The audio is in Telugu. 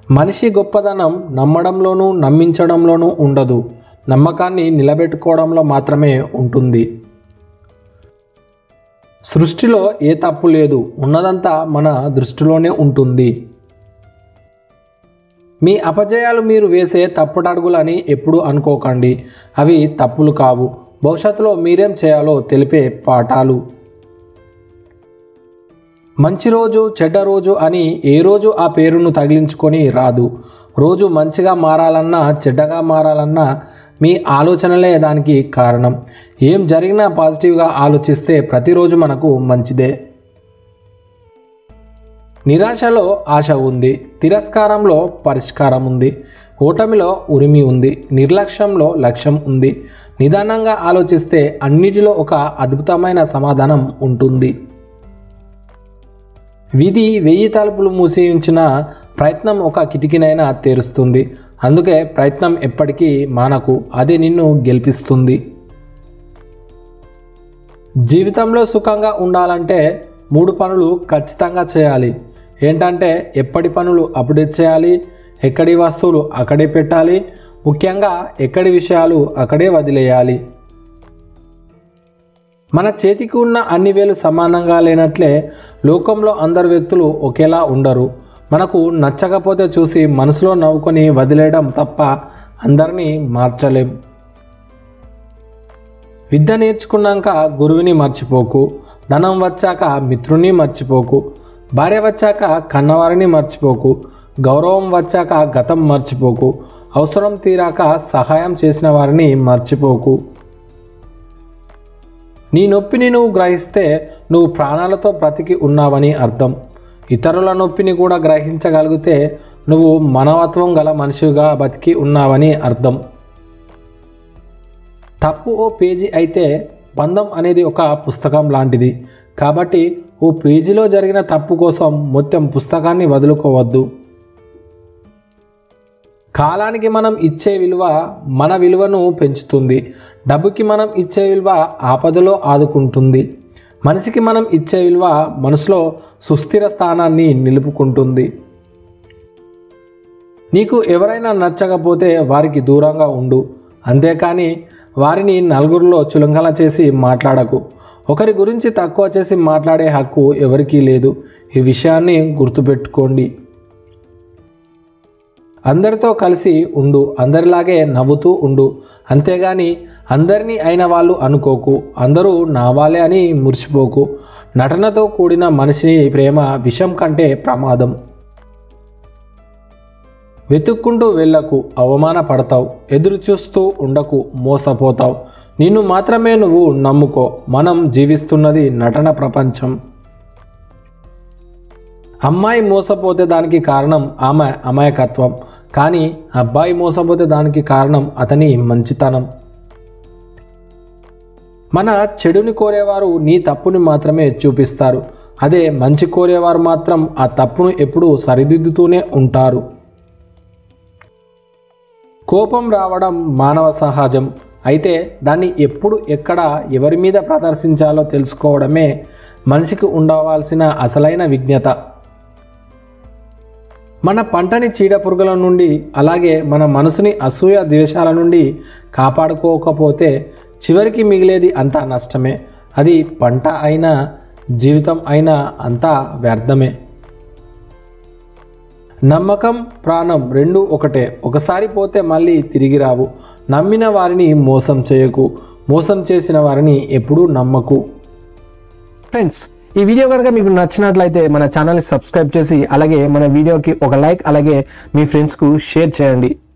మనిషి గొప్పదనం నమ్మడంలోనూ నమ్మించడంలోనూ ఉండదు నమ్మకాన్ని నిలబెట్టుకోవడంలో మాత్రమే ఉంటుంది సృష్టిలో ఏ తప్పు లేదు ఉన్నదంతా మన దృష్టిలోనే ఉంటుంది మీ అపజయాలు మీరు వేసే తప్పుడడుగులని ఎప్పుడూ అనుకోకండి అవి తప్పులు కావు భవిష్యత్తులో మీరేం చేయాలో తెలిపే పాఠాలు మంచి రోజు చెడ్డ రోజు అని ఏ రోజు ఆ పేరును తగిలించుకొని రాదు రోజు మంచిగా మారాలన్నా చెడ్డగా మారాలన్నా మీ ఆలోచనలే దానికి కారణం ఏం జరిగినా పాజిటివ్గా ఆలోచిస్తే ప్రతిరోజు మనకు మంచిదే నిరాశలో ఆశ ఉంది తిరస్కారంలో పరిష్కారం ఉంది ఓటమిలో ఉరిమి ఉంది నిర్లక్ష్యంలో లక్ష్యం ఉంది నిదానంగా ఆలోచిస్తే అన్నిటిలో ఒక అద్భుతమైన సమాధానం ఉంటుంది విధి వెయ్యి తలుపులు మూసి ఉంచిన ప్రయత్నం ఒక కిటికీనైనా తెరుస్తుంది అందుకే ప్రయత్నం ఎప్పటికీ మానకు అది నిన్ను గెలిపిస్తుంది జీవితంలో సుఖంగా ఉండాలంటే మూడు పనులు ఖచ్చితంగా చేయాలి ఏంటంటే ఎప్పటి పనులు అప్పుడే చేయాలి ఎక్కడి వస్తువులు అక్కడే పెట్టాలి ముఖ్యంగా ఎక్కడి విషయాలు అక్కడే వదిలేయాలి మన చేతికి ఉన్న అన్ని వేలు సమానంగా లేనట్లే లోకంలో అందరు వ్యక్తులు ఒకేలా ఉండరు మనకు నచ్చకపోతే చూసి మనసులో నవ్వుకొని వదిలేయడం తప్ప అందరినీ మార్చలేం విద్య నేర్చుకున్నాక గురువుని మర్చిపోకు ధనం వచ్చాక మిత్రుని మర్చిపోకు భార్య వచ్చాక కన్నవారిని మర్చిపోకు గౌరవం వచ్చాక గతం మర్చిపోకు అవసరం తీరాక సహాయం చేసిన వారిని మర్చిపోకు నీ నొప్పిని నువ్వు గ్రహిస్తే నువ్వు ప్రాణాలతో బ్రతికి ఉన్నావని అర్థం ఇతరుల నొప్పిని కూడా గ్రహించగలిగితే నువ్వు మానవత్వం గల మనిషిగా బతికి ఉన్నావని అర్థం తప్పు ఓ పేజీ అయితే బంధం అనేది ఒక పుస్తకం లాంటిది కాబట్టి ఓ పేజీలో జరిగిన తప్పు కోసం మొత్తం పుస్తకాన్ని వదులుకోవద్దు కాలానికి మనం ఇచ్చే విలువ మన విలువను పెంచుతుంది డబ్బుకి మనం ఇచ్చే విలువ ఆపదలో ఆదుకుంటుంది మనిషికి మనం ఇచ్చే విలువ మనసులో సుస్థిర స్థానాన్ని నిలుపుకుంటుంది నీకు ఎవరైనా నచ్చకపోతే వారికి దూరంగా ఉండు అంతేకాని వారిని నలుగురిలో చులకన చేసి మాట్లాడకు ఒకరి గురించి తక్కువ చేసి మాట్లాడే హక్కు ఎవరికీ లేదు ఈ విషయాన్ని గుర్తుపెట్టుకోండి అందరితో కలిసి ఉండు అందరిలాగే నవ్వుతూ ఉండు అంతేగాని అందరినీ అయిన వాళ్ళు అనుకోకు అందరూ నా వాళ్ళే అని మురిసిపోకు నటనతో కూడిన మనిషి ప్రేమ విషం కంటే ప్రమాదం వెతుక్కుంటూ వెళ్ళకు అవమానపడతావు ఎదురు చూస్తూ ఉండకు మోసపోతావు నిన్ను మాత్రమే నువ్వు నమ్ముకో మనం జీవిస్తున్నది నటన ప్రపంచం అమ్మాయి మోసపోతే దానికి కారణం ఆమె అమాయకత్వం కానీ అబ్బాయి మోసపోతే దానికి కారణం అతని మంచితనం మన చెడుని కోరేవారు నీ తప్పుని మాత్రమే చూపిస్తారు అదే మంచి కోరేవారు మాత్రం ఆ తప్పును ఎప్పుడూ సరిదిద్దుతూనే ఉంటారు కోపం రావడం మానవ సహజం అయితే దాన్ని ఎప్పుడు ఎక్కడ ఎవరి మీద ప్రదర్శించాలో తెలుసుకోవడమే మనిషికి ఉండవలసిన అసలైన విజ్ఞత మన పంటని చీడపురుగుల నుండి అలాగే మన మనసుని అసూయ ద్వేషాల నుండి కాపాడుకోకపోతే చివరికి మిగిలేది అంతా నష్టమే అది పంట అయినా జీవితం అయినా అంతా వ్యర్థమే నమ్మకం ప్రాణం రెండు ఒకటే ఒకసారి పోతే మళ్ళీ తిరిగి రావు నమ్మిన వారిని మోసం చేయకు మోసం చేసిన వారిని ఎప్పుడూ నమ్మకు ఫ్రెండ్స్ ఈ వీడియో కనుక మీకు నచ్చినట్లయితే మన ఛానల్ని సబ్స్క్రైబ్ చేసి అలాగే మన వీడియోకి ఒక లైక్ అలాగే మీ ఫ్రెండ్స్కు షేర్ చేయండి